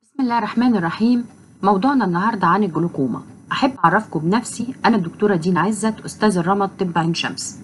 بسم الله الرحمن الرحيم موضوعنا النهاردة عن الجلوكوما أحب أعرفكم بنفسي أنا الدكتورة دينا عزت أستاذ الرمد طب عين شمس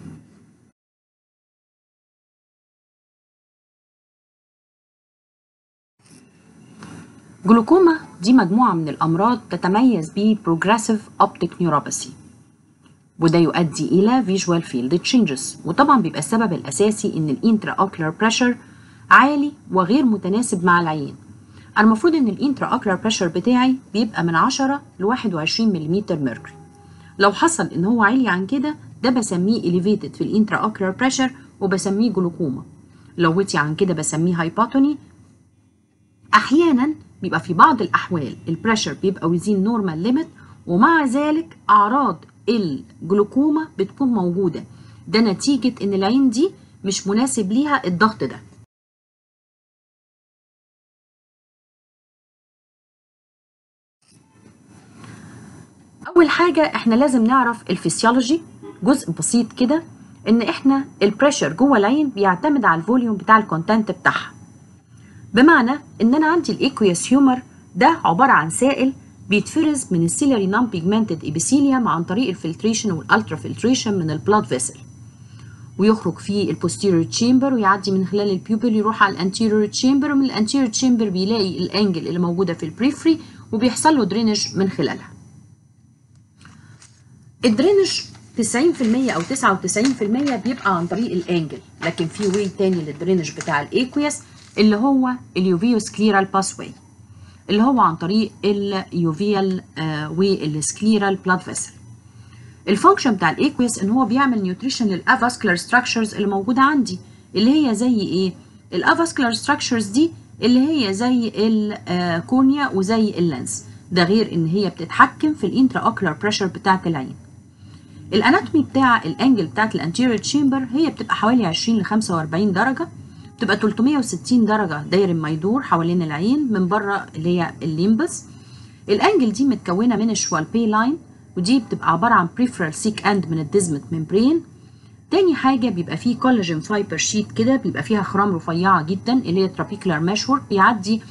جلوكوما دي مجموعة من الأمراض تتميز ب progressive optic neuropathy وده يؤدي إلى visual field changes وطبعا بيبقى السبب الأساسي إن الانترا اوكلر بريشر عالي وغير متناسب مع العين أنا المفروض إن الانترا اوكلر بريشر بتاعي بيبقى من 10 ل 21 ملم ميركوري لو حصل إن هو عالي عن كده ده بسميه elevated في الانترا اوكلر بريشر وبسميه جلوكوما لو وطي عن كده بسميه هايبوتوني أحيانا بيبقى في بعض الأحوال البريشر بيبقى within normal limit ومع ذلك أعراض الجلوكوما بتكون موجودة ده نتيجة إن العين دي مش مناسب ليها الضغط ده أول حاجة إحنا لازم نعرف الفسيولوجي جزء بسيط كده إن إحنا البريشر جوه العين بيعتمد على الفوليوم بتاع الكونتنت بتاعها بمعنى إن أنا عندي الإيكويس هيومر ده عبارة عن سائل بيتفرز من السيلري نون بيجمنتد ابيثيليوم عن طريق الفلتريشن والالترا فلتريشن من البلاد فيسل ويخرج في البوستيريور تشامبر ويعدي من خلال البيوبل يروح على الانتيريور تشامبر ومن الانتيريور تشامبر بيلاقي الانجل اللي موجوده في البريفري وبيحصل له درينج من خلالها الدرينج 90% او 99% بيبقى عن طريق الانجل لكن في واي تاني للدرينج بتاع الايكويس اللي هو اليوفيوس كليرال باسواي اللي هو عن طريق اليوفيال آه والسكليرال بلاد فيسل الفانكشن بتاع الايكويس ان هو بيعمل نيوتريشن للافاسكولار ستراكشرز اللي موجوده عندي اللي هي زي ايه الافاسكولار ستراكشرز دي اللي هي زي الكورنيا وزي اللينس ده غير ان هي بتتحكم في الانترا اوكولار بريشر بتاعه العين الاناتومي بتاع الانجل بتاعه الانتيريور تشامبر هي بتبقى حوالي 20 ل 45 درجه بتبقى 360 درجة داير ما يدور حوالين العين من بره اللي هي الليمبس الانجل دي متكونة من الشوالبي لاين ودي بتبقى عبارة عن بريفرال سيك اند من الديزمت ممبرين تاني حاجة بيبقى فيه كولاجين فايبر شيت كده بيبقى فيها خرام رفيعة جدا اللي هي ترابيكولار مشورك بيعدي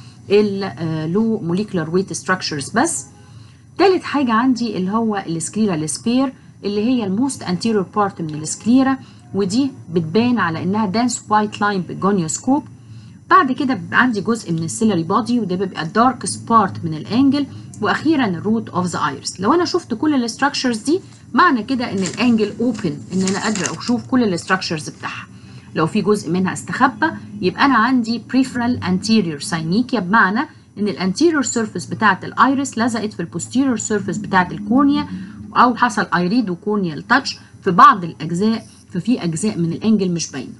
اللو موليكولار ويت ستراكشرز بس تالت حاجة عندي اللي هو السكليرا سبير اللي هي الموست انتيريور بارت من السكليرا ودي بتبان على انها دانس وايت لاين بالجونيوسكوب بعد كده بيبقى عندي جزء من السيلري بودي وده بيبقى الداركست بارت من الانجل واخيرا الروت اوف ذا ايرس لو انا شفت كل الاستراكشرز دي معنى كده ان الانجل اوبن ان انا قادره اشوف كل الاستراكشرز بتاعها لو في جزء منها استخبى يبقى انا عندي بريفرال انتيريور ساينيكيا بمعنى ان الانتيريور سيرفيس بتاعه الايرس لزقت في البوستيريور سيرفيس بتاعه الكورنيا او حصل ايريد وكورنيال تاتش في بعض الاجزاء ففي اجزاء من الانجل مش باينه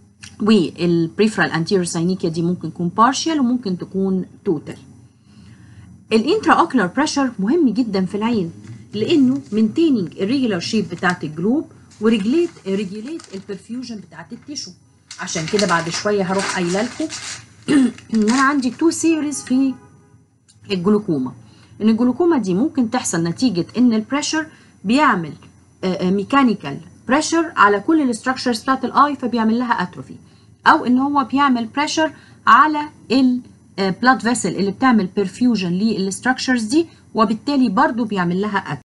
والبريفرال انتيريور ساينيكيا دي ممكن تكون بارشال وممكن تكون توتال الانترا اوكلر بريشر مهم جدا في العين لانه مينتيننج الريجولار شيب بتاعت الجروب وريجليت ريجوليت البرفيوجن بتاعت التيشو عشان كده بعد شويه هروح قايله لكم ان انا عندي تو سيريز في الجلوكوما ان الجلوكوما دي ممكن تحصل نتيجه ان البريشر بيعمل ميكانيكال بريشر على كل الاستراكشرز بتاعت الاي فبيعمل لها اتروفي او ان هو بيعمل بريشر على البلاد فيسل اللي بتعمل برفيوجن للاستراكشرز دي وبالتالي برضو بيعمل لها اتروفي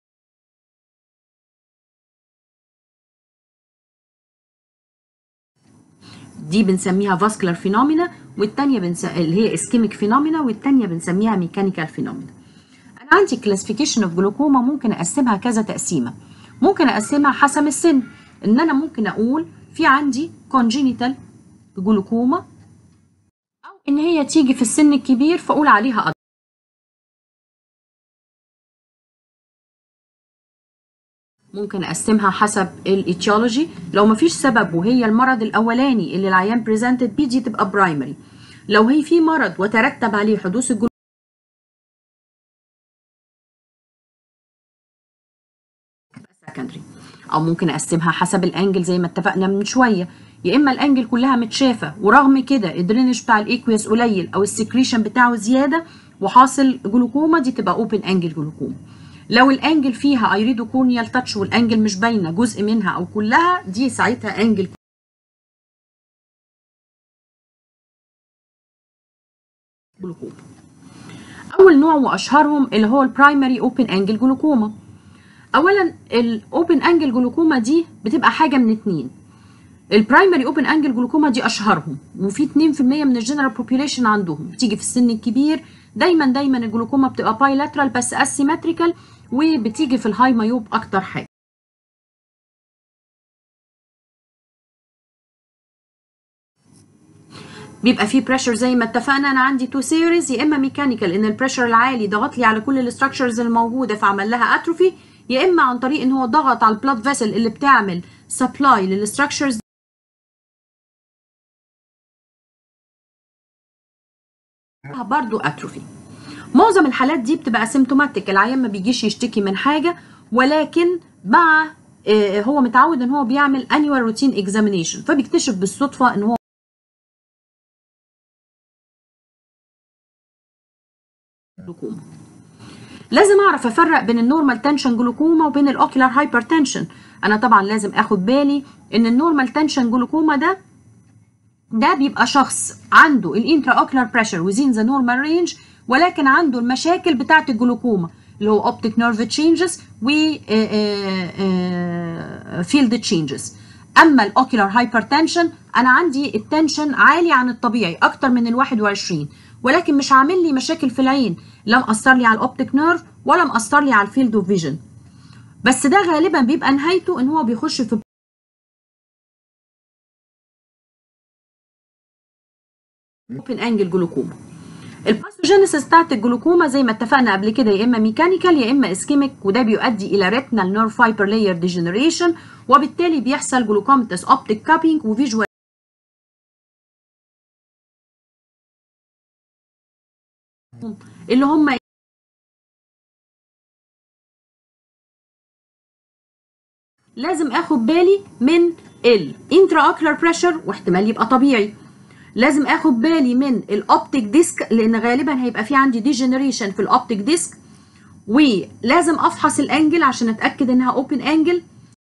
دي بنسميها فاسكولار فينومينا والتانية بنس... اللي هي اسكيميك فينومينا والتانية بنسميها ميكانيكال فينومينا انا عندي كلاسيفيكيشن اوف جلوكوما ممكن اقسمها كذا تقسيمه ممكن اقسمها حسب السن ان انا ممكن اقول في عندي كونجينيتال جلوكوما او ان هي تيجي في السن الكبير فاقول عليها أضل. ممكن اقسمها حسب الايتيولوجي لو مفيش سبب وهي المرض الاولاني اللي العيان بريزنتد بيه دي تبقى برايمري لو هي في مرض وترتب عليه حدوث الجلوكوما سكندري او ممكن اقسمها حسب الانجل زي ما اتفقنا من شويه يا اما الانجل كلها متشافه ورغم كده الدرينج بتاع الايكويس قليل او السكريشن بتاعه زياده وحاصل جلوكوما دي تبقى اوبن انجل جلوكوما لو الانجل فيها ايريدو كورنيال تاتش والانجل مش باينه جزء منها او كلها دي ساعتها انجل جلوكوما اول نوع واشهرهم اللي هو البرايمري اوبن انجل جلوكوما اولا الاوبن انجل جلوكوما دي بتبقى حاجه من اتنين البرايمري اوبن انجل جلوكوما دي اشهرهم وفي 2% من الجنرال بوبيوليشن عندهم بتيجي في السن الكبير دايما دايما الجلوكوما بتبقى بايلاترال بس اسيمتريكال وبتيجي في الهاي مايوب اكتر حاجه بيبقى فيه بريشر زي ما اتفقنا انا عندي تو سيريز يا اما ميكانيكال ان البريشر العالي ضغط لي على كل الاستراكشرز الموجوده فعمل لها اتروفي يا اما عن طريق ان هو ضغط على البلاد فيسل اللي بتعمل سبلاي للاستراكشرز برضو اتروفي معظم الحالات دي بتبقى سيمتوماتيك العيان ما بيجيش يشتكي من حاجه ولكن مع آه، هو متعود ان هو بيعمل annual روتين اكزامينيشن فبيكتشف بالصدفه ان هو جلوكوما لازم اعرف افرق بين النورمال تنشن جلوكوما وبين الاوكيولار هايبرتنشن انا طبعا لازم اخد بالي ان النورمال تنشن جلوكوما ده ده بيبقى شخص عنده الانترا اوكيولار بريشر وزين ذا نورمال رينج ولكن عنده المشاكل بتاعه الجلوكوما اللي هو اوبتيك نيرف تشينجز و فيلد تشينجز اما الاوكيولار هايبرتنشن انا عندي التنشن عالي عن الطبيعي اكتر من ال 21 ولكن مش عامل لي مشاكل في العين لا مأثر لي على الاوبتيك نيرف ولا مأثر لي على الفيلد اوف فيجن بس ده غالبا بيبقى نهايته ان هو بيخش في اوبن انجل جلوكوما الباثوجينيسيس بتاعت الجلوكوما زي ما اتفقنا قبل كده يا اما ميكانيكال يا اما اسكيميك وده بيؤدي الى ريتنال نيرف فايبر لاير ديجنريشن وبالتالي بيحصل جلوكوماتس اوبتيك كابينج وفيجوال اللي هم لازم اخد بالي من الانترا اوكلر بريشر واحتمال يبقى طبيعي لازم اخد بالي من الاوبتيك ديسك لان غالبا هيبقى في عندي ديجنريشن في الاوبتيك ديسك ولازم افحص الانجل عشان اتاكد انها اوبن انجل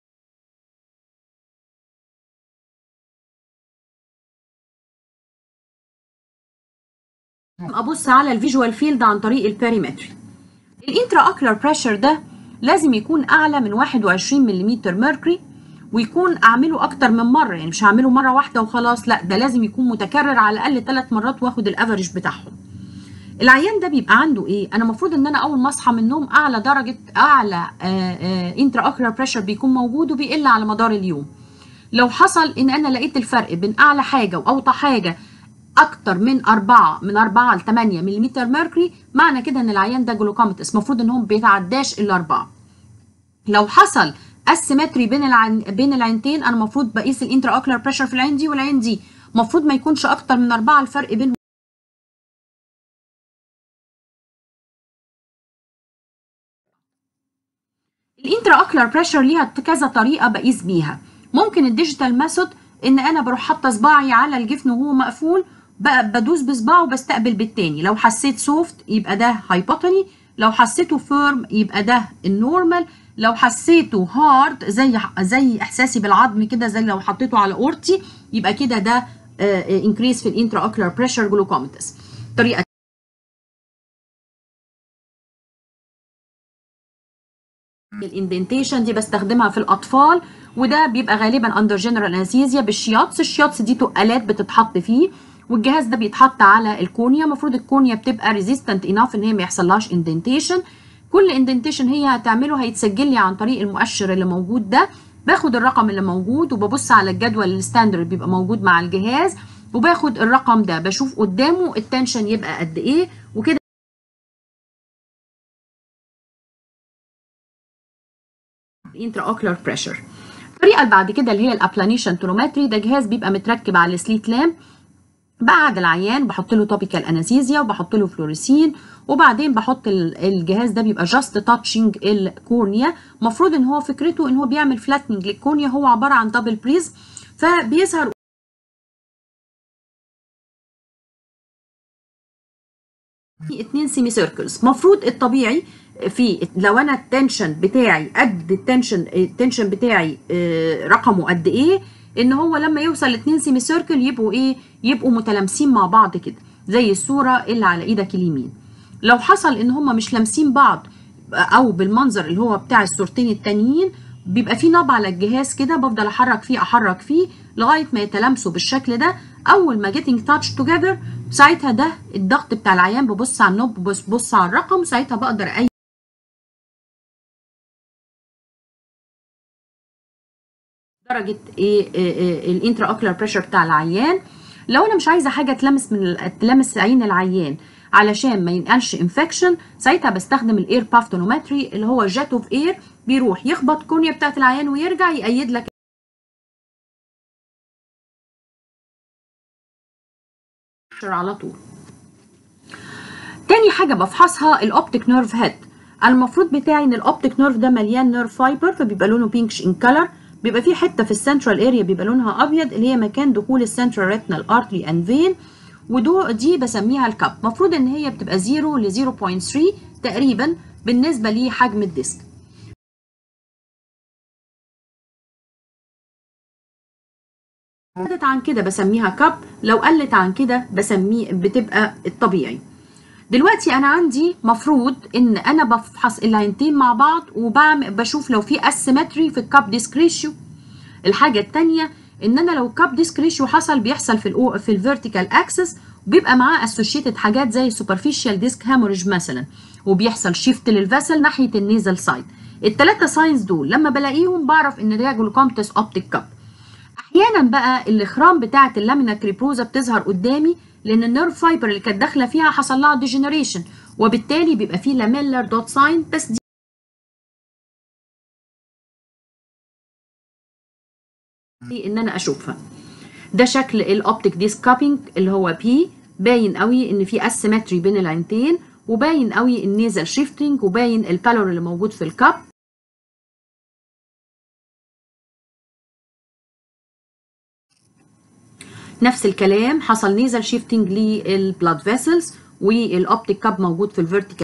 ابص على الفيجوال فيلد عن طريق البيريمتري الانترا اوكلر بريشر ده لازم يكون اعلى من 21 ملم ميركوري ويكون اعمله اكتر من مره يعني مش هعمله مره واحده وخلاص لا ده لازم يكون متكرر على الاقل ثلاث مرات واخد الافرج بتاعهم العيان ده بيبقى عنده ايه انا المفروض ان انا اول ما اصحى من النوم اعلى درجه اعلى انترا اوكلر بريشر بيكون موجود وبيقل على مدار اليوم لو حصل ان انا لقيت الفرق بين اعلى حاجه واوطى حاجه اكتر من 4 من 4 ل 8 ملم ميركوري معنى كده ان العيان ده جلوكوماتس المفروض ان هو ما بيتعداش الا 4 لو حصل اسيمتري بين العين بين العينتين انا المفروض بقيس الانترا اوكلر بريشر في العين دي والعين دي المفروض ما يكونش اكتر من 4 الفرق بينهم الانترا اوكلر بريشر ليها كذا طريقه بقيس بيها ممكن الديجيتال ميثود ان انا بروح حاطه صباعي على الجفن وهو مقفول بدوس بصباعه وبستقبل بالتاني لو حسيت سوفت يبقى ده هايبوتوني لو حسيته فيرم يبقى ده النورمال لو حسيته هارد زي زي احساسي بالعظم كده زي لو حطيته على اورتي يبقى كده ده انكريس في الانترا اوكلر بريشر جلوكوماتس طريقه الاندنتيشن دي بستخدمها في الاطفال وده بيبقى غالبا اندر جنرال انستيزيا بالشياطس الشياطس دي تقالات بتتحط فيه والجهاز ده بيتحط على الكونيا المفروض الكونيا بتبقى ريزيستنت اناف ان هي ما يحصلهاش اندنتيشن كل اندنتيشن هي هتعمله هيتسجل لي عن طريق المؤشر اللي موجود ده باخد الرقم اللي موجود وببص على الجدول الستاندرد بيبقى موجود مع الجهاز وباخد الرقم ده بشوف قدامه التنشن يبقى قد ايه وكده الانترا اوكلر بريشر الطريقه اللي بعد كده اللي هي الابلانيشن ترومتري ده جهاز بيبقى متركب على السليت لامب بعد العيان بحط له توبيكال انستيزيا وبحط له فلوريسين وبعدين بحط الجهاز ده بيبقى جاست تاتشنج الكورنيا المفروض ان هو فكرته ان هو بيعمل فلاتنج للكورنيا هو عباره عن دبل بريز فبيظهر في اتنين سيمي سيركلز المفروض الطبيعي في لو انا التنشن بتاعي قد التنشن التنشن بتاعي رقمه قد ايه ان هو لما يوصل لاتنين سيمي سيركل يبقوا ايه يبقوا متلامسين مع بعض كده زي الصوره اللي على ايدك اليمين لو حصل ان هما مش لامسين بعض او بالمنظر اللي هو بتاع الصورتين التانيين بيبقى في نوب على الجهاز كده بفضل احرك فيه احرك فيه لغايه ما يتلامسوا بالشكل ده اول ما getting touch together ساعتها ده الضغط بتاع العيان ببص على النوب ببص على الرقم ساعتها بقدر اي درجه ايه الانترا اوكولار بريشر بتاع العيان لو انا مش عايزه حاجه تلمس من تلمس عين العيان علشان ما ينقلش انفكشن ساعتها بستخدم الاير بافتونومتري اللي هو جيت اوف اير بيروح يخبط كونيا بتاعت العيان ويرجع يأيد لك على طول تاني حاجه بفحصها الاوبتيك نيرف هيد المفروض بتاعي ان الاوبتيك نيرف ده مليان نيرف فايبر فبيبقى لونه بينكش ان كلر بيبقى في حته في السنترال اريا بيبقى لونها ابيض اللي هي مكان دخول السنترال ريتنال ارتري اند فين ودو دي بسميها الكاب المفروض ان هي بتبقى 0 ل 0.3 تقريبا بالنسبه لحجم الديسك زادت عن كده بسميها كاب لو قلت عن كده بسميه بتبقى الطبيعي دلوقتي انا عندي مفروض ان انا بفحص العينتين مع بعض وبعمل بشوف لو في اسيمتري في الكاب ديسك ريشيو الحاجه الثانيه ان انا لو كاب ديسك ريشيو حصل بيحصل في الأو في الفيرتيكال اكسس وبيبقى معاه اسوشيتد حاجات زي سوبرفيشال ديسك هاموريج مثلا وبيحصل شيفت للفاسل ناحيه النيزل سايد الثلاثه ساينز دول لما بلاقيهم بعرف ان ده جلوكومتس اوبتيك كاب احيانا بقى الاخرام بتاعه اللامينا كريبروزا بتظهر قدامي لان النيرف فايبر اللي كانت داخله فيها حصل لها ديجنريشن وبالتالي بيبقى فيه لاميلر دوت ساين بس دي ان انا اشوفها ده شكل الاوبتيك ديسك كابينج اللي هو بي باين قوي ان في اسيمتري بين العينتين وباين قوي النيزل شيفتنج وباين البالور اللي موجود في الكاب نفس الكلام حصل نيزل شيفتنج للبلاد فيسلز والاوبتيك كاب موجود في الفيرتيكال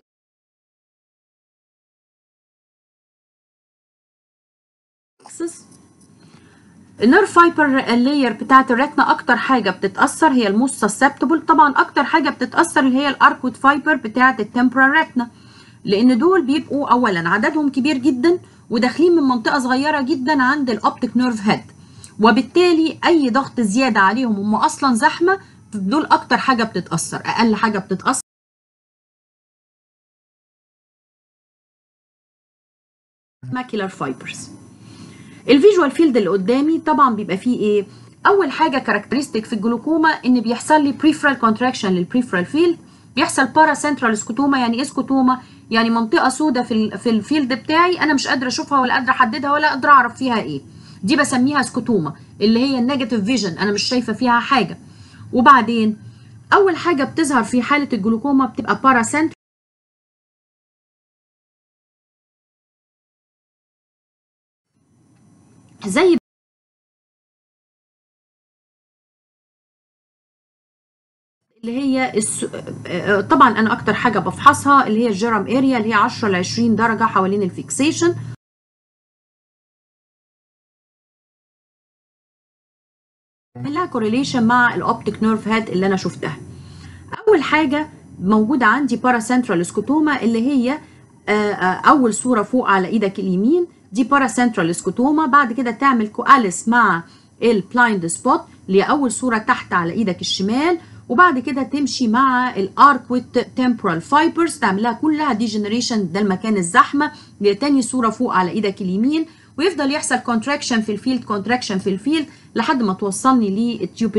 اكسس النيرف فايبر اللاير بتاعت الريتنا اكتر حاجه بتتاثر هي الموست سسبتبل طبعا اكتر حاجه بتتاثر اللي هي الاركوت فايبر بتاعت التمبرال ريتنا لان دول بيبقوا اولا عددهم كبير جدا وداخلين من منطقه صغيره جدا عند الاوبتيك نيرف هيد وبالتالي اي ضغط زياده عليهم هم اصلا زحمه دول اكتر حاجه بتتاثر اقل حاجه بتتاثر ماكيلر فايبرز الفيجوال فيلد اللي قدامي طبعا بيبقى فيه ايه اول حاجه كاركترستيك في الجلوكوما ان بيحصل لي بريفرال كونتراكشن للبريفرال فيلد بيحصل بارا سنترال سكوتوما يعني ايه سكوتوما يعني منطقه سوداء في في الفيلد بتاعي انا مش قادره اشوفها ولا قادره احددها ولا قادره اعرف فيها ايه دي بسميها سكوتوما اللي هي النيجاتيف فيجن انا مش شايفه فيها حاجه وبعدين اول حاجه بتظهر في حاله الجلوكوما بتبقى بارا سنترال زي اللي هي الس... طبعا انا اكتر حاجه بفحصها اللي هي الجيرام اريا اللي هي 10 ل 20 درجه حوالين الفيكسيشن لها كورليشن مع الاوبتيك نيرف هيد اللي انا شفتها اول حاجه موجوده عندي بارا سنترال سكوتوما اللي هي اول صوره فوق على ايدك اليمين دي بارا سنترال سكوتوما بعد كده تعمل كواليس مع البلايند سبوت اللي هي اول صوره تحت على ايدك الشمال وبعد كده تمشي مع الاركويت تمبرال فايبرز تعملها كلها ديجنريشن ده المكان الزحمه اللي هي تاني صوره فوق على ايدك اليمين ويفضل يحصل كونتراكشن في الفيلد كونتراكشن في الفيلد لحد ما توصلني للتيوب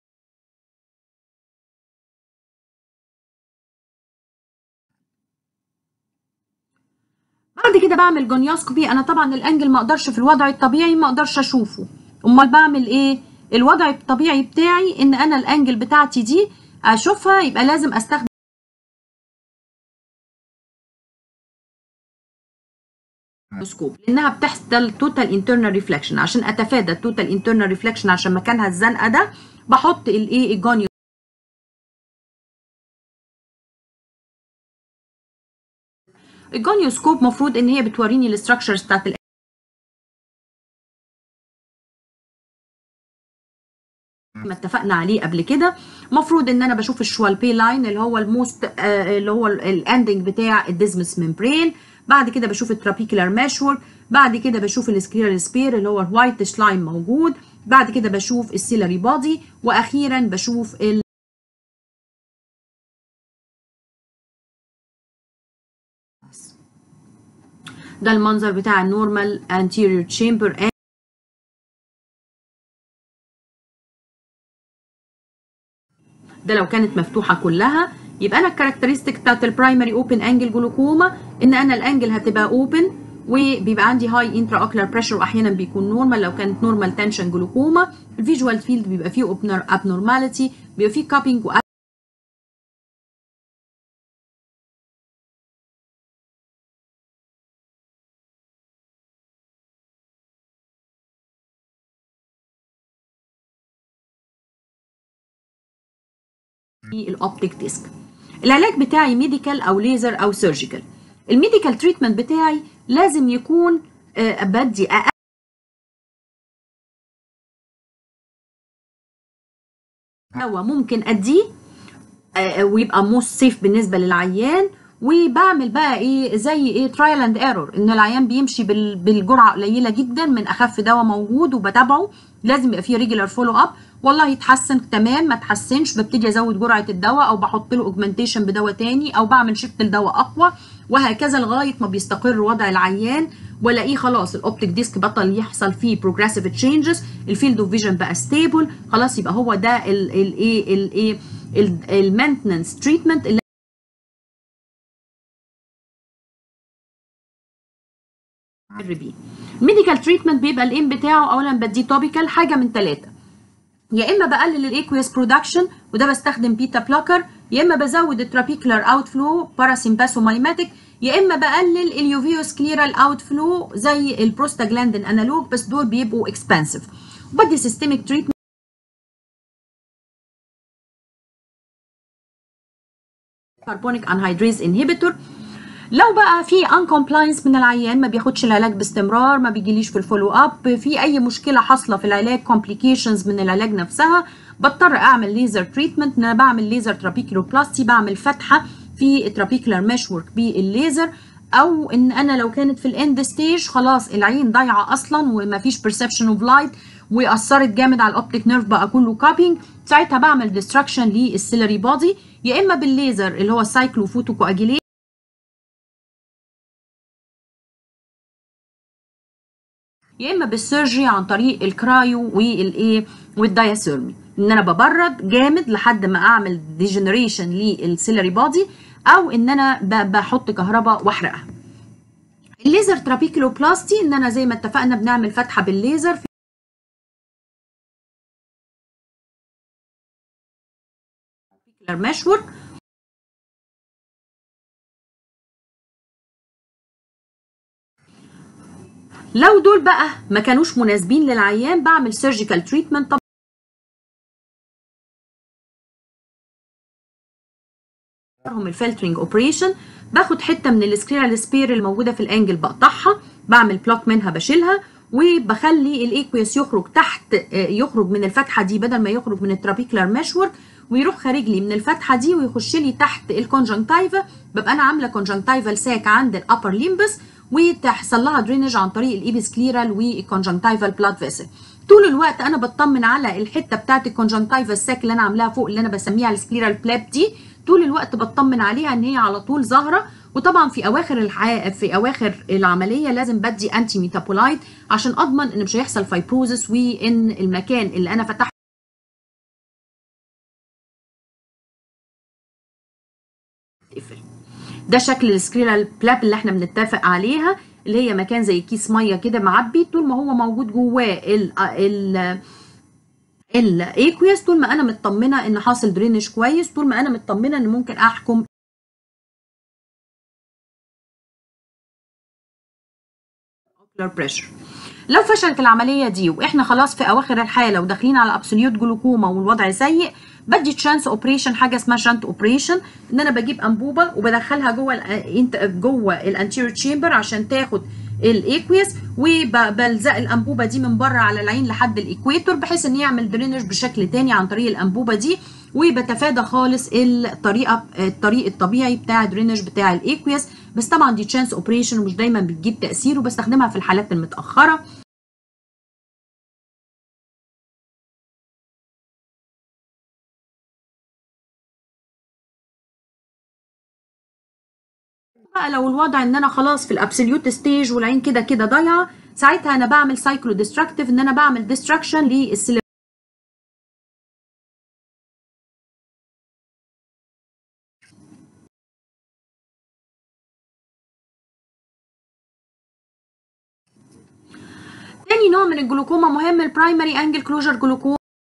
بعد كده بعمل جونيوسكوبي انا طبعا الانجل ما اقدرش في الوضع الطبيعي ما اقدرش اشوفه امال بعمل ايه الوضع الطبيعي بتاعي ان انا الانجل بتاعتي دي اشوفها يبقى لازم استخدم سكوب لانها بتحصل توتال انترنال ريفلكشن عشان اتفادى التوتال انترنال ريفلكشن عشان مكانها الزنقه ده بحط الايه الجونيو الجونيوسكوب مفروض ان هي بتوريني الاستراكشرز بتاعت ما اتفقنا عليه قبل كده المفروض ان انا بشوف الشوالبي لاين اللي هو الموست آه اللي هو الاندنج بتاع الديزمس ممبرين بعد كده بشوف الترابيكولار ماشور بعد كده بشوف السكليرال سبير اللي هو الوايتش لاين موجود بعد كده بشوف السيلري بودي واخيرا بشوف ال ده المنظر بتاع النورمال anterior chamber ده لو كانت مفتوحه كلها يبقى انا الكاركترستيك بتاعت البرايمري اوبن انجل جلوكوما ان انا الانجل هتبقى اوبن وبيبقى عندي هاي انترا اوكلر بريشر واحيانا بيكون نورمال لو كانت نورمال تنشن جلوكوما الفيجوال فيلد بيبقى فيه ابنورماليتي بيبقى فيه كابينج في الاوبتيك ديسك العلاج بتاعي ميديكال او ليزر او سيرجيكال الميديكال تريتمنت بتاعي لازم يكون آه بدي أقل دواء ممكن اديه آه ويبقى موست سيف بالنسبه للعيان وبعمل بقى ايه زي ايه ترايل اند ايرور ان العيان بيمشي بالجرعه قليله جدا من اخف دواء موجود وبتابعه لازم يبقى فيه ريجولار فولو اب والله يتحسن تمام ما تحسنش ببتدي ازود جرعه الدواء او بحط له اوجمنتيشن بدواء تاني او بعمل شيفت لدواء اقوى وهكذا لغايه ما بيستقر وضع العيان والاقيه خلاص الاوبتيك ديسك بطل يحصل فيه بروجريسيف تشينجز الفيلد اوف فيجن بقى ستيبل خلاص يبقى هو ده الايه الايه المينتنس تريتمنت اللي بيه الميديكال تريتمنت بيبقى الايم بتاعه اولا بديه توبيكال حاجه من ثلاثه يا اما بقلل الايكويس برودكشن وده بستخدم بيتا بلوكر يا اما بزود الترابيكولار اوت فلو باراسيمباسومايماتيك يا اما بقلل اليوفيوس كليرال اوت فلو زي البروستاجلاندين انالوج بس دول بيبقوا اكسبنسيف وبدي سيستميك تريتمنت كربونيك انهيدريز انهبيتور لو بقى في ان كومبلاينس من العيان ما بياخدش العلاج باستمرار ما بيجيليش في الفولو اب في اي مشكله حاصله في العلاج كومبليكيشنز من العلاج نفسها بضطر اعمل ليزر تريتمنت ان انا بعمل ليزر ترابيكيلوبلاستي بعمل فتحه في الترابيكولار ميش ورك بالليزر او ان انا لو كانت في الاند ستيج خلاص العين ضايعه اصلا وما فيش بيرسبشن اوف لايت واثرت جامد على الاوبتيك نيرف بقى كله كابينج ساعتها بعمل ديستراكشن للسيلري بودي يا اما بالليزر اللي هو السايكلو فوتو كواجيليت يا اما بالسيرجري عن طريق الكرايو والايه والداياسيرمي ان انا ببرد جامد لحد ما اعمل ديجنريشن للسيلري بودي او ان انا بحط كهرباء واحرقها الليزر ترابيكيلوبلاستي ان انا زي ما اتفقنا بنعمل فتحه بالليزر في مشورك لو دول بقى ما كانوش مناسبين للعيان بعمل سيرجيكال تريتمنت طب هم الفلترنج اوبريشن باخد حته من السكريرال سبير الموجوده في الانجل بقطعها بعمل بلوك منها بشيلها وبخلي الايكويس يخرج تحت يخرج من الفتحه دي بدل ما يخرج من الترابيكولار مشورك ويروح خارج لي من الفتحه دي ويخش لي تحت الكونجنكتيفا ببقى انا عامله كونجنكتيفال ساك عند الابر ليمبس وتحصل لها درينج عن طريق الايبس كليرال والكونجنكتيفال بلاد فيسل طول الوقت انا بطمن على الحته بتاعت الكونجنكتيفال ساك اللي انا عاملاها فوق اللي انا بسميها السكليرال بلاب دي طول الوقت بطمن عليها ان هي على طول ظاهره وطبعا في اواخر الح... في اواخر العمليه لازم بدي انتي ميتابولايت عشان اضمن ان مش هيحصل فايبروزس وان المكان اللي انا فتحته تقفل ده شكل السكريرال بلاب اللي احنا بنتفق عليها اللي هي مكان زي كيس ميه كده معبي طول ما هو موجود جواه ال ال الايكويس طول ما انا مطمنه ان حاصل درينج كويس طول ما انا مطمنه ان ممكن احكم بريشر لو فشلت العمليه دي واحنا خلاص في اواخر الحاله وداخلين على ابسوليوت جلوكوما والوضع سيء بدي تشانس اوبريشن حاجه اسمها شانت اوبريشن ان انا بجيب انبوبه وبدخلها جوه ال جوه الانتيريور تشامبر عشان تاخد الايكويس وبلزق الانبوبه دي من بره على العين لحد الايكويتور بحيث ان يعمل درينج بشكل تاني عن طريق الانبوبه دي وبتفادى خالص الطريقه الطريق الطبيعي بتاع درينج بتاع الايكويس بس طبعا دي تشانس اوبريشن ومش دايما بتجيب تاثير وبستخدمها في الحالات المتاخره بقى لو الوضع ان انا خلاص في الابسوليوت ستيج والعين كده كده ضايعه ساعتها انا بعمل سايكلو ديستركتيف ان انا بعمل ديستراكشن للسيل تاني نوع من الجلوكوما مهم البرايمري انجل كلوجر جلوكوما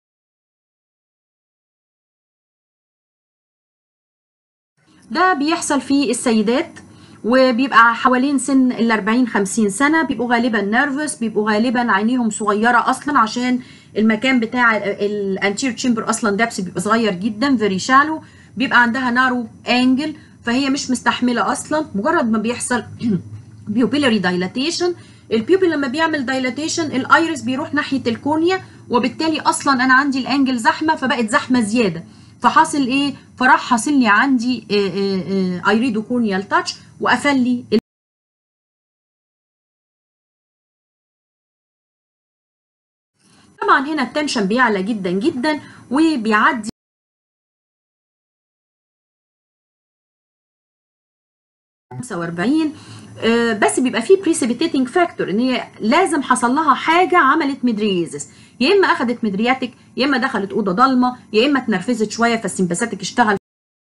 ده بيحصل في السيدات وبيبقى حوالين سن ال 40 50 سنه بيبقوا غالبا نيرفس بيبقوا غالبا عينيهم صغيره اصلا عشان المكان بتاع الانتير تشامبر اصلا دبس بيبقى صغير جدا فيري شالو بيبقى عندها نارو انجل فهي مش مستحمله اصلا مجرد ما بيحصل بيوبيلاري دايلاتيشن البيوبل لما بيعمل دايلاتيشن الايرس بيروح ناحيه الكورنيا وبالتالي اصلا انا عندي الانجل زحمه فبقت زحمه زياده فحاصل ايه فراح حاصل لي عندي ايريدو كورنيال تاتش وقفل لي طبعا هنا التنشن بيعلى جدا جدا وبيعدي خمسة وأربعين بس بيبقى فيه بريسيبيتيتنج فاكتور ان هي لازم حصل لها حاجه عملت مدريزس يا اما اخذت مدرياتك يا اما دخلت اوضه ضلمه يا اما اتنرفزت شويه فالسمباثيك اشتغل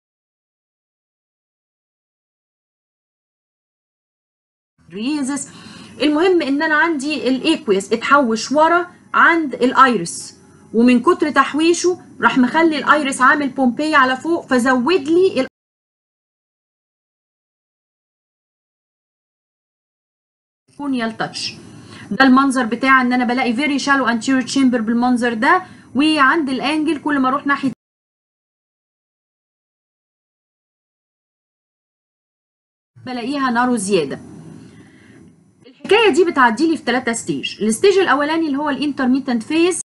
مدريزس المهم ان انا عندي الايكويس اتحوش ورا عند الايرس ومن كتر تحويشه راح مخلي الايرس عامل بومبي على فوق فزود لي كورنيال تاتش ده المنظر بتاع ان انا بلاقي فيري شالو انتيريور تشامبر بالمنظر ده وعند الانجل كل ما اروح ناحيه بلاقيها نارو زياده الحكايه دي بتعدي لي في ثلاثة ستيج الستيج الاولاني اللي هو الانترميتنت فيز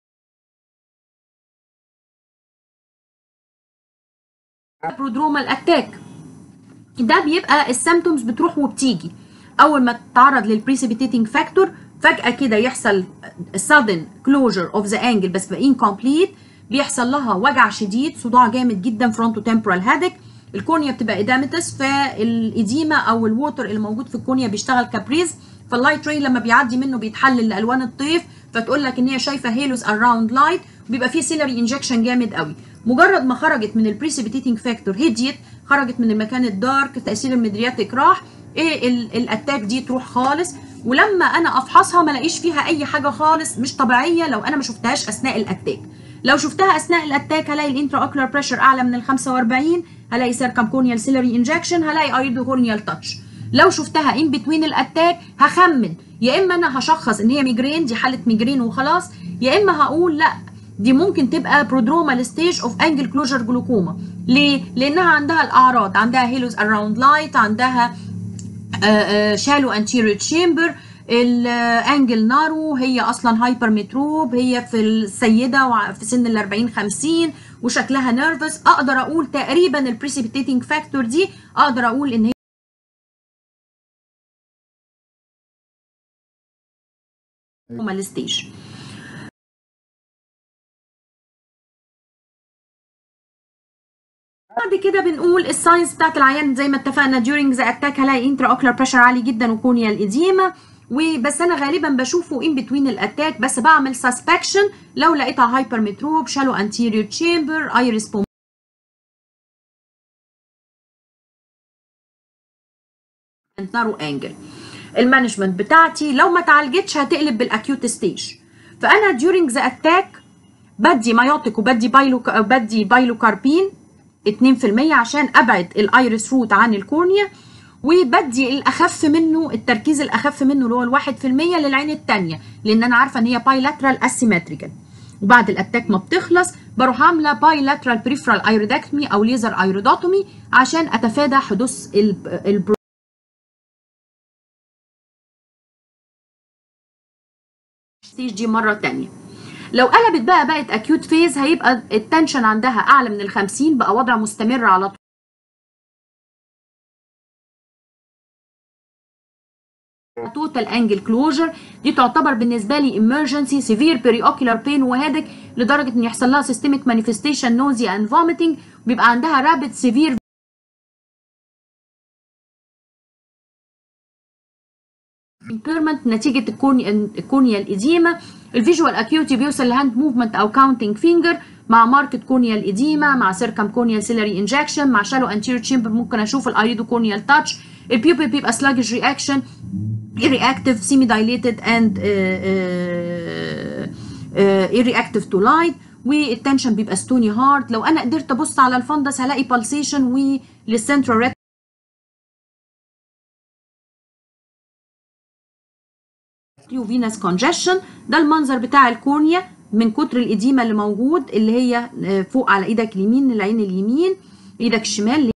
برودرومال اتاك ده بيبقى السيمتومز بتروح وبتيجي اول ما تتعرض للبريسيبيتيتنج فاكتور فجاه كده يحصل sudden closure of the angle بس بقى incomplete بيحصل لها وجع شديد صداع جامد جدا فرونتو تمبرال هيدك الكورنيا بتبقى ايدامتس فالاديمه او الووتر اللي موجود في الكورنيا بيشتغل كابريز فاللايت ري لما بيعدي منه بيتحلل لالوان الطيف فتقول لك ان هي شايفه هيلوز اراوند لايت وبيبقى فيه سيلري انجكشن جامد قوي مجرد ما خرجت من البريسيبيتيتنج فاكتور هديت خرجت من المكان الدارك تاثير المدرياتيك راح ايه الاتاك دي تروح خالص ولما انا افحصها ما الاقيش فيها اي حاجه خالص مش طبيعيه لو انا ما شفتهاش اثناء الاتاك لو شفتها اثناء الاتاك هلاقي الانترا اوكلر بريشر اعلى من ال 45 هلاقي سيركم كورنيال سيلري انجكشن هلاقي ايدو كورنيال تاتش لو شفتها ان بتوين الاتاك هخمن يا اما انا هشخص ان هي ميجرين دي حاله ميجرين وخلاص يا اما هقول لا دي ممكن تبقى برودرومال ستيج اوف انجل كلوجر جلوكوما ليه لانها عندها الاعراض عندها هيلوز اراوند لايت عندها شالو انتيريور تشامبر الانجل نارو هي اصلا هايبر متروب هي في السيده في سن ال 40 50 وشكلها نيرفس اقدر اقول تقريبا البريسيبيتيتنج فاكتور دي اقدر اقول ان هي هما ستيج بعد كده بنقول الساينس بتاعت العيان زي ما اتفقنا during the attack هلاقي انترا اوكلر بريشر عالي جدا وكونيال اديما وبس انا غالبا بشوفه ان بتوين الاتاك بس بعمل سسبكشن لو لقيتها هايبر متروب شالو انتيريور تشامبر ايريس بوم نارو انجل المانجمنت بتاعتي لو ما اتعالجتش هتقلب بالاكيوت ستيج فانا during the attack بدي مايوتيك وبدي بايلو بدي بايلوكاربين 2% عشان ابعد الايرس روت عن الكورنيا وبدي الاخف منه التركيز الاخف منه اللي هو الواحد في المية للعين التانية لان انا عارفه ان هي بايلاترال اسيمتريكال وبعد الاتاك ما بتخلص بروح عامله بايلاترال بريفرال ايرودكتومي او ليزر ايرودوتومي عشان اتفادى حدوث البرو ستيج دي مره تانية لو قلبت بقى بقت اكيوت فيز هيبقى التنشن عندها اعلى من ال 50 بقى وضع مستمر على طول توتال انجل كلوجر دي تعتبر بالنسبه لي emergency severe periocular pain وهادك لدرجه ان يحصل لها systemic manifestation nausea and vomiting وبيبقى عندها rapid severe impairment نتيجه الكورنيا الكورنيا الاديمه الفيجوال اكيوتي بيوصل لهاند موفمنت او كاونتنج فينجر مع ماركت كورنيا الاديمه مع سيركم كورنيال سيلري انجكشن مع شالو انتيريور تشامبر ممكن اشوف الايريدو كورنيال تاتش البيوبل بيبقى سلاجج رياكشن irreactive semi dilated and uh, uh, uh, irreactive to light والتنشن بيبقى ستوني هارد لو انا قدرت ابص على الفندس هلاقي pulsation وللسنترال فينس كونجشن ده المنظر بتاع الكورنيا من كتر الاديمه اللي موجود اللي هي فوق على ايدك اليمين العين اليمين ايدك الشمال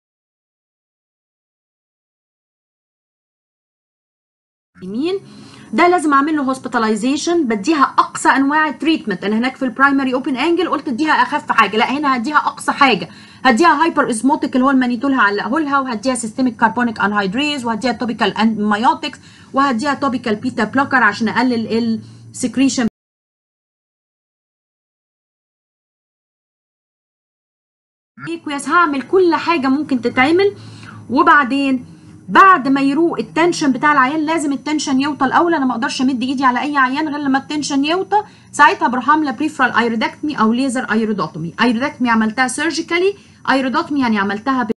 يمين ده لازم اعمل له هوسبيتاليزيشن بديها اقصى انواع التريتمنت انا هناك في البرايمري اوبن انجل قلت اديها اخف حاجه لا هنا هديها اقصى حاجه هديها هايبر اسموتيك اللي هو المانيتول هعلقه لها وهديها سيستميك كاربونيك انهيدريز وهديها توبيكال مايوتكس وهديها توبيكال بيتا بلوكر عشان اقلل السكريشن كويس هعمل كل حاجه ممكن تتعمل وبعدين بعد ما يروق التنشن بتاع العيان لازم التنشن يوطى الاول انا ما اقدرش امد ايدي على اي عيان غير لما التنشن يوطى ساعتها بروح عامله بريفرال ايرودكتمي او ليزر ايرودوتومي ايرودكتمي عملتها سيرجيكالي ايرودوتومي يعني عملتها ب...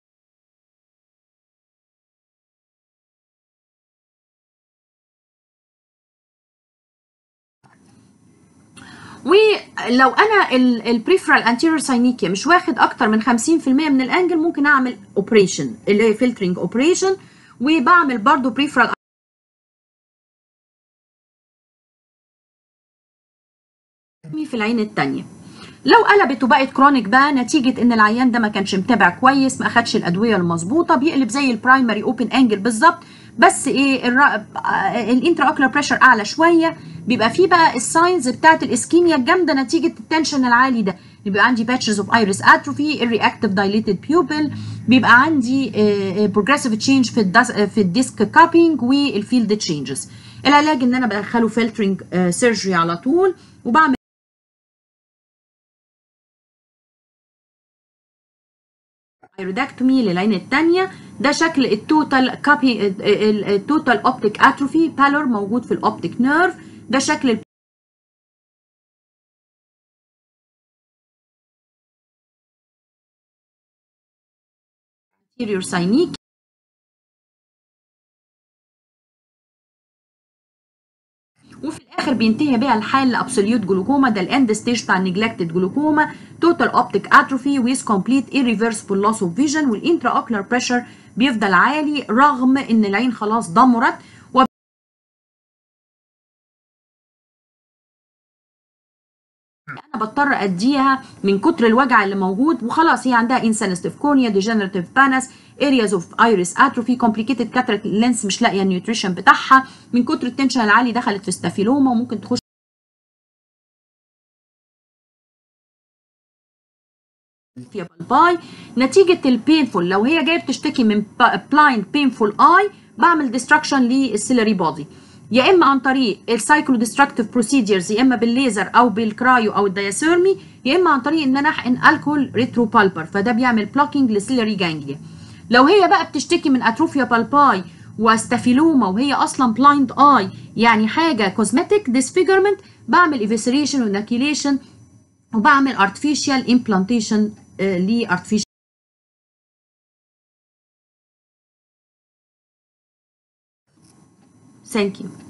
ولو انا البريفرال انتيريور ساينيكيا مش واخد اكتر من 50% من الانجل ممكن اعمل اوبريشن اللي هي فلترنج اوبريشن وبعمل برضو بريفرال في العين التانية لو قلبت وبقت كرونيك بقى نتيجة ان العيان ده ما كانش متابع كويس ما اخدش الادوية المظبوطة بيقلب زي البرايمري اوبن انجل بالظبط بس ايه الانترا اوكلر بريشر اعلى شوية بيبقى فيه بقى الساينز بتاعت الاسكيميا الجامدة نتيجة التنشن العالي ده بيبقى عندي باتشز اوف ايريس اتروفي الرياكتيف دايليتد بيوبل بيبقى عندي بروجريسيف تشينج في الدس في الديسك كابينج والفيلد تشينجز العلاج ان انا بدخله فلترنج سيرجري على طول وبعمل ايرودكتومي للعين الثانيه ده شكل التوتال كابي التوتال اوبتيك اتروفي بالور موجود في الاوبتيك نيرف ده شكل anterior ساينيك وفي الاخر بينتهي بيها الحال لابسوليوت جلوكوما ده الاند ستيج بتاع النجلكتد جلوكوما توتال اوبتيك اتروفي ويز كومبليت irreversible لوس اوف فيجن والانترا اوكلر بريشر بيفضل عالي رغم ان العين خلاص ضمرت و انا بضطر اديها من كتر الوجع اللي موجود وخلاص هي عندها انسنستيف كورنيا ديجنراتيف بانس areas of iris atrophy complicated cataract lens مش لاقيه النيوتريشن بتاعها من كتر التنشن العالي دخلت في ستافيلوما وممكن تخش فيها بالباي نتيجه البينفول لو هي جايه بتشتكي من بلايند بينفول اي بعمل ديستراكشن للسيلري بودي يا اما عن طريق السايكلو ديستراكتيف بروسيدرز يا اما بالليزر او بالكرايو او الدياسيرمي يا اما عن طريق ان انا احقن الكول ريترو بالبر فده بيعمل بلوكينج للسيلري جانجليا لو هي بقى بتشتكي من اتروفيا بالباي واستافيلوما وهي اصلا بلايند اي يعني حاجه كوزمتيك ديسفيجرمنت بعمل ايفيسريشن وناكيليشن وبعمل ارتفيشال امبلانتيشن لارتفيشال Thank you.